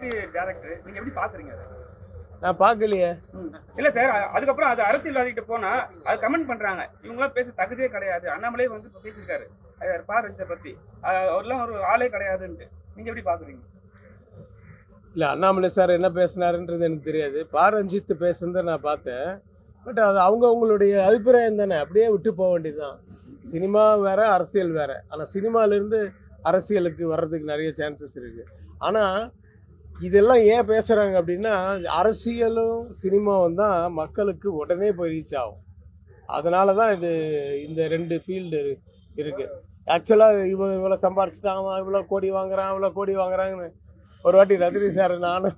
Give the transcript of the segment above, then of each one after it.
Director நீங்க எப்படி பாக்குறீங்க அதை? நான் பார்க்கலையே இல்ல சார் அ- அதுக்கப்புறம் அது அரசியல்வாதிகிட்ட போனா அது கமெண்ட் பண்றாங்க இவங்களாம் பேச தகுதியே கிடையாது அண்ணாமலே வந்து இப்ப பேசியிருக்காரு அது பா ரஞ்சித்தை பத்தி அஹ் அவர்லாம் ஒரு ஆளே கிடையாதுன்ட்டு நீங்க எப்படி பாக்குறீங்க இல்லை அண்ணாமலை சார் என்ன பேசினாருன்றது எனக்கு தெரியாது பா ரஞ்சித் பேசுனதை நான் பார்த்தேன் பட் அது அவங்க அவங்களுடைய அபிப்பிராயம் தானே அப்படியே விட்டு போக வேண்டியதுதான் சினிமா வேற அரசியல் வேற ஆனால் சினிமாலேருந்து அரசியலுக்கு வர்றதுக்கு நிறைய சான்சஸ் இருக்கு ஆனால் இதெல்லாம் ஏன் பேசுகிறாங்க அப்படின்னா அரசியலும் சினிமாவும் தான் மக்களுக்கு உடனே போய் ரீச் ஆகும் அதனால தான் இது இந்த ரெண்டு ஃபீல்டு இருக்கு ஆக்சுவலாக இவன் இவ்வளோ சம்பாரிச்சிட்டான் இவ்வளோ கோடி வாங்குறான் இவ்வளோ கோடி வாங்குறாங்கன்னு ஒரு வாட்டி ரஜினி சார் நானும்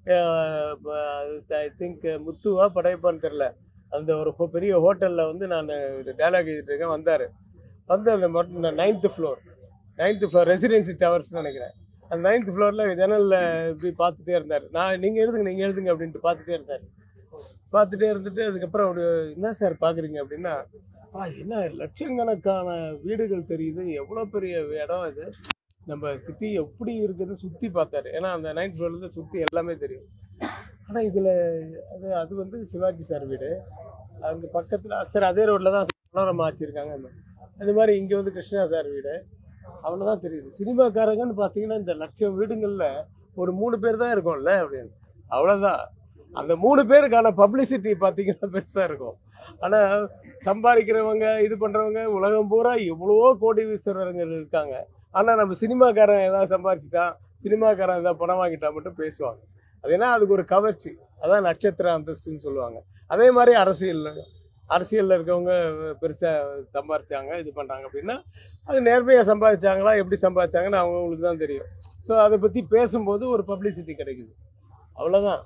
ஐ திங்க் முத்துவா படைப்பான்னு தெரில அந்த ஒரு ஹோ- பெரிய ஹோட்டலில் வந்து நான் டயலாக் எழுதிட்டு இருக்கேன் வந்தார் வந்து அந்த ninth floor ninth floor residency டவர்ஸ்னு நினைக்கிறேன் அந்த நைன்த் ஃப்ளோரில் ஜன்னலில் இப்படி பார்த்துட்டே இருந்தார் நான் நீங்கள் எழுதுங்க நீங்கள் எழுதுங்க அப்படின்ட்டு பார்த்துட்டே இருந்தார் பார்த்துட்டே இருந்துட்டு அதுக்கப்புறம் அவர் என்ன சார் பார்க்குறீங்க அப்படின்னா ஆ என்ன லட்சக்கணக்கான வீடுகள் தெரியுது எவ்வளோ பெரிய இடம் இது நம்ம சிட்டி எப்படி இருக்குதுன்னு சுற்றி பார்த்தாரு ஏன்னா அந்த நைன்த் ஃப்ளோர்லேருந்து சுற்றி எல்லாமே தெரியும் ஆனால் இதில் அது அது வந்து சிவாஜி சார் வீடு அங்கே பக்கத்தில் சார் அதே ரோட்டில் தான் மனோரமா வச்சுருக்காங்க அது மாதிரி இங்கே வந்து கிருஷ்ணா சார் வீடு அவ்வளோதான் தெரியுது சினிமாக்காரங்கன்னு பார்த்தீங்கன்னா இந்த லட்சம் வீடுங்களில் ஒரு மூணு பேர் தான் இருக்கும்ல அப்படின்னு அவ்வளோதான் அந்த மூணு பேருக்கான பப்ளிசிட்டி பார்த்தீங்கன்னா பெருசாக இருக்கும் ஆனால் சம்பாதிக்கிறவங்க இது பண்ணுறவங்க உலகம் பூரா எவ்வளவோ கோடி வீசுறவங்க இருக்காங்க ஆனால் நம்ம சினிமாக்காரன் ஏதாவது சம்பாரிச்சிட்டான் சினிமாக்காரன் ஏதாவது பணம் வாங்கிட்டா மட்டும் பேசுவாங்க அது ஏன்னா அதுக்கு ஒரு கவர்ச்சி அதான் நட்சத்திர அந்தஸ்துன்னு சொல்லுவாங்க அதே மாதிரி அரசியலில் அரசியலில் இருக்கவங்க பெருசாக சம்பாரிச்சாங்க இது பண்ணுறாங்க அப்படின்னா அது நேர்மையாக சம்பாதிச்சாங்களா எப்படி சம்பாதிச்சாங்கன்னு அவங்களுக்கு தான் தெரியும் ஸோ அதை பற்றி பேசும்போது ஒரு பப்ளிசிட்டி கிடைக்குது அவ்வளோதான்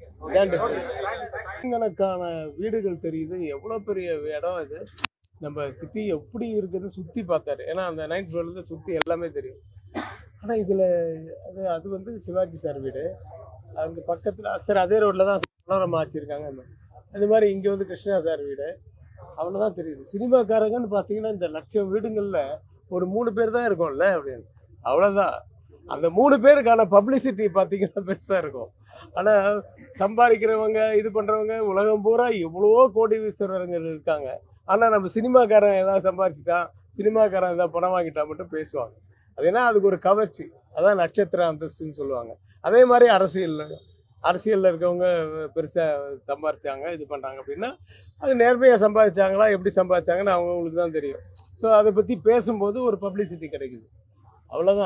கணக்கான வீடுகள் தெரியுது எவ்வளோ பெரிய இடம் இது நம்ம சிட்டி எப்படி இருக்குதுன்னு சுற்றி பார்த்தாரு ஏன்னா அந்த நைன்த் ஃப்ளோர்லேருந்து சுற்றி எல்லாமே தெரியும் ஆனால் இதில் அது அது வந்து சிவாஜி சார் வீடு அங்கே பக்கத்தில் சார் அதே ரோட்டில் தான் மனோரமா வச்சுருக்காங்க அது மாதிரி இங்கே வந்து கிருஷ்ணா சார் வீடு அவ்வளோதான் தெரியுது சினிமாக்காரங்கன்னு பார்த்தீங்கன்னா இந்த லட்சம் வீடுங்களில் ஒரு மூணு பேர் தான் இருக்கும்ல அப்படின்னு அவ்வளோதான் அந்த மூணு பேருக்கான பப்ளிசிட்டி பார்த்தீங்கன்னா பெருசாக இருக்கும் ஆனால் சம்பாதிக்கிறவங்க இது பண்ணுறவங்க உலகம் பூரா எவ்வளவோ கோடி வீசுறவங்க இருக்காங்க ஆனால் நம்ம சினிமாக்காரன் ஏதாவது சம்பாரிச்சிட்டான் சினிமாக்காரன் ஏதாவது பணம் வாங்கிட்டா மட்டும் பேசுவாங்க அது ஏன்னா அதுக்கு ஒரு கவர்ச்சி அதான் நட்சத்திர அந்தஸ்துன்னு சொல்லுவாங்க அதே மாதிரி அரசியலில் அரசியலில் இருக்கவங்க பெருசாக சம்பாரிச்சாங்க இது பண்ணுறாங்க அப்படின்னா அது நேர்மையாக சம்பாதிச்சாங்களா எப்படி சம்பாதிச்சாங்கன்னு அவங்களுக்கு தான் தெரியும் ஸோ அதை பற்றி பேசும்போது ஒரு பப்ளிசிட்டி கிடைக்குது அவ்வளோதான்